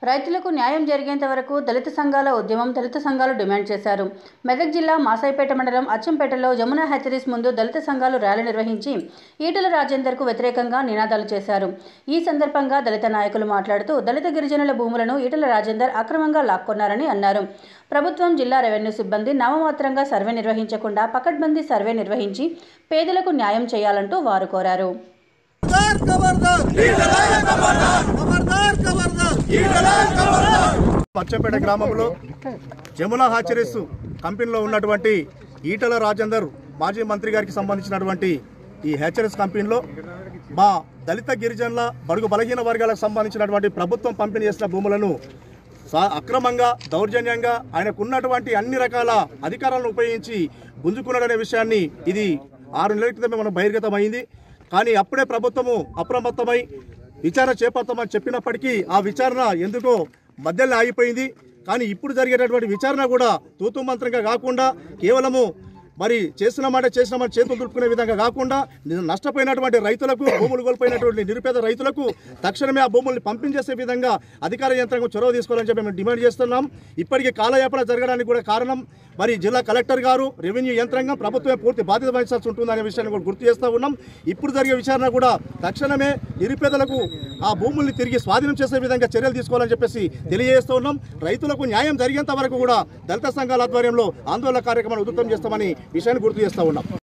రైతులకు న్యాయం జరిగేంత వరకు దళిత సంఘాల ఉద్యమం దళిత సంఘాలు డిమాండ్ చేశారు మెదక్ జిల్లా మాసాయిపేట మండలం అచ్చంపేటలో జమునా హ్యాచరీస్ ముందు దళిత సంఘాలు ర్యాలీ నిర్వహించి ఈటల రాజేందర్కు వ్యతిరేకంగా నినాదాలు చేశారు ఈ సందర్భంగా దళిత నాయకులు మాట్లాడుతూ దళిత గిరిజనుల భూములను ఈటల రాజేందర్ అక్రమంగా లాక్కొన్నారని అన్నారు ప్రభుత్వం జిల్లా రెవెన్యూ సిబ్బంది నామమాత్రంగా సర్వే నిర్వహించకుండా పకడ్బందీ సర్వే నిర్వహించి పేదలకు న్యాయం చేయాలంటూ వారు కోరారు खबरदार खबरदार खबरदार खबरदार పచ్చంపేట గ్రామంలో జమునా హాచరీస్ కంపెనీలో ఉన్నటువంటి ఈటల రాజేందర్ మాజీ మంత్రి గారికి సంబంధించినటువంటి ఈ హ్యాచరీస్ కంపెనీలో మా దళిత గిరిజనుల బడుగు బలహీన వర్గాలకు సంబంధించినటువంటి ప్రభుత్వం పంపిణీ చేసిన భూములను సా- అక్రమంగా దౌర్జన్యంగా ఆయనకు ఉన్నటువంటి అన్ని రకాల అధికారాలను ఉపయోగించి గుంజుకున్నాడనే విషయాన్ని ఇది ఆరు నెలల క్రితమే మనం బహిర్గతమైంది కానీ అప్పుడే ప్రభుత్వము అప్రమత్తమై విచారణ చేపడతామని చెప్పినప్పటికీ ఆ విచారణ ఎందుకో మధ్యలో ఆగిపోయింది కానీ ఇప్పుడు జరిగేటటువంటి విచారణ కూడా తూతు మంత్రంగా కాకుండా కేవలము మరి చేస్తున్నామంటే చేసినామని చేతులు దులుపుకునే విధంగా కాకుండా ని- నష్టపోయినటువంటి రైతులకు భూములు కోల్పోయినటువంటి నిరుపేద రైతులకు తక్షణమే ఆ భూముల్ని పంపించేసే విధంగా అధికార యంత్రాంగం చొరవ తీసుకోవాలని చెప్పి మేము డిమాండ్ చేస్తున్నాం ఇప్పటికీ కాలయాపన జరగడానికి కూడా కారణం మరి జిల్లా కలెక్టర్ గారు రెవెన్యూ యంత్రాంగం ప్రభుత్వమే పూర్తి బాధ్యత వహించాల్సి ఉంటుందనే విషయాన్ని కూడా గుర్తు చేస్తూ ఉన్నాం ఇప్పుడు జరిగే విచారణ కూడా తక్షణమే నిరుపేదలకు ఆ భూముల్ని తిరిగి స్వాధీనం చేసే విధంగా చర్యలు తీసుకోవాలని చెప్పేసి తెలియజేస్తూ ఉన్నాం రైతులకు న్యాయం జరిగేంత వరకు కూడా దళిత సంఘాల ఆధ్వర్యంలో ఆందోళన కార్యక్రమాన్ని ఉధృతం చేస్తామని విషయాన్ని గుర్తు చేస్తూ ఉన్నాం